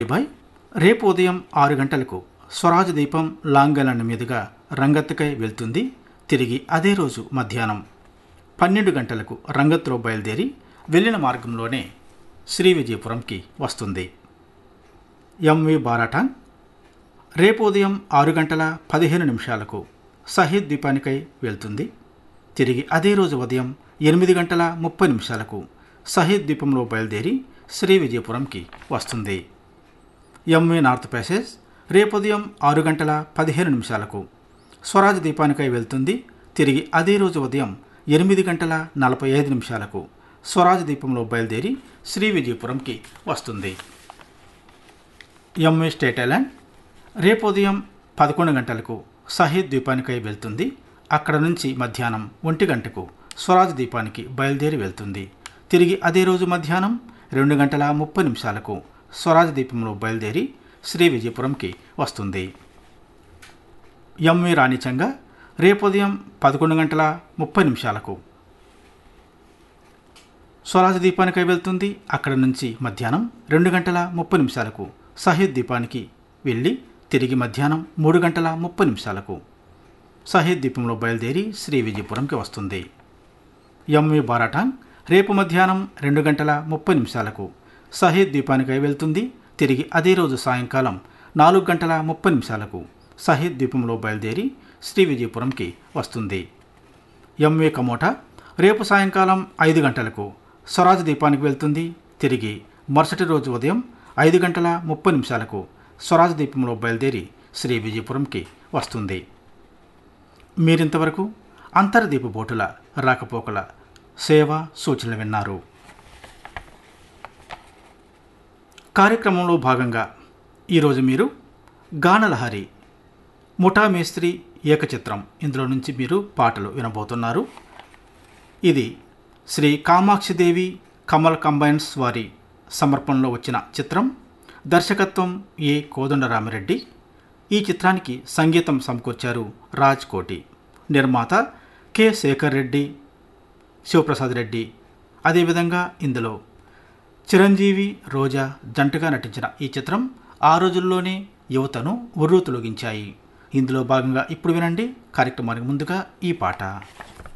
by రేపు ఉదయం ఆరు గంటలకు స్వరాజ్ దీపం లాంగలన్ మీదుగా రంగత్తుకై వెళ్తుంది తిరిగి అదే రోజు మధ్యాహ్నం పన్నెండు గంటలకు రంగత్తులో బయలుదేరి వెళ్ళిన మార్గంలోనే శ్రీ విజయపురంకి వస్తుంది ఎంవి బారాటాంగ్ రేపు ఉదయం ఆరు గంటల పదిహేను నిమిషాలకు సహీద్ ద్వీపానికై వెళ్తుంది తిరిగి అదే రోజు ఉదయం ఎనిమిది గంటల ముప్పై నిమిషాలకు సహీద్ ద్వీపంలో బయలుదేరి శ్రీ విజయపురంకి వస్తుంది ఎంవి నార్త్ ప్యాసేజ్ రేపు ఉదయం ఆరు గంటల పదిహేను నిమిషాలకు స్వరాజ్ దీపానికై వెళ్తుంది తిరిగి అదే రోజు ఉదయం ఎనిమిది గంటల నలభై ఐదు నిమిషాలకు స్వరాజ్ దీపంలో బయలుదేరి శ్రీ విజయపురంకి వస్తుంది ఎంఏ స్టేట్ ఐలాండ్ రేపు ఉదయం పదకొండు గంటలకు సహీద్ ద్వీపానికై వెళ్తుంది అక్కడ నుంచి మధ్యాహ్నం ఒంటి గంటకు స్వరాజ్ ద్వీపానికి బయలుదేరి వెళ్తుంది తిరిగి అదే రోజు మధ్యాహ్నం రెండు గంటల ముప్పై నిమిషాలకు స్వరాజ్ ద్వీపంలో బయలుదేరి శ్రీ విజయపురంకి వస్తుంది ఎంవి రాణిచంగ రేపు ఉదయం పదకొండు గంటల ముప్పై నిమిషాలకు స్వరాజ్ దీపానికై వెళ్తుంది అక్కడ నుంచి మధ్యాహ్నం రెండు గంటల ముప్పై నిమిషాలకు సహీద్ దీపానికి వెళ్ళి తిరిగి మధ్యాహ్నం మూడు గంటల ముప్పై నిమిషాలకు సహీద్ దీపంలో బయలుదేరి శ్రీ విజయపురంకి వస్తుంది ఎంవి బారాటాంగ్ రేపు మధ్యాహ్నం రెండు గంటల ముప్పై నిమిషాలకు సహీద్ ద్వీపానికై వెళ్తుంది తిరిగి అదే రోజు సాయంకాలం నాలుగు గంటల ముప్పై నిమిషాలకు సహీద్ ద్వీపంలో బయలుదేరి శ్రీ విజయపురంకి వస్తుంది ఎంవే కమోటా రేపు సాయంకాలం ఐదు గంటలకు స్వరాజ్ దీపానికి వెళ్తుంది తిరిగి మరుసటి రోజు ఉదయం ఐదు గంటల ముప్పై నిమిషాలకు స్వరాజ్ దీపంలో బయలుదేరి శ్రీ విజయపురంకి వస్తుంది మీరింతవరకు అంతర్దీప బోటుల రాకపోకల సేవ సూచనలు విన్నారు కార్యక్రమంలో భాగంగా ఈరోజు మీరు గానలహరి ముఠా మేస్త్రి ఏకచిత్రం ఇందులో నుంచి మీరు పాటలు వినబోతున్నారు ఇది శ్రీ కామాక్షిదేవి కమల్ కంబైన్స్ వారి సమర్పణలో వచ్చిన చిత్రం దర్శకత్వం ఏ కోదండరామిరెడ్డి ఈ చిత్రానికి సంగీతం సమకూర్చారు రాజ్ కోటి నిర్మాత కె శేఖర్ రెడ్డి శివప్రసాద్ రెడ్డి అదేవిధంగా ఇందులో చిరంజీవి రోజా జంటగా నటించిన ఈ చిత్రం ఆ రోజుల్లోనే యువతను ఉర్రూ తొలగించాయి ఇందులో భాగంగా ఇప్పుడు వినండి కార్యక్రమానికి ముందుగా ఈ పాట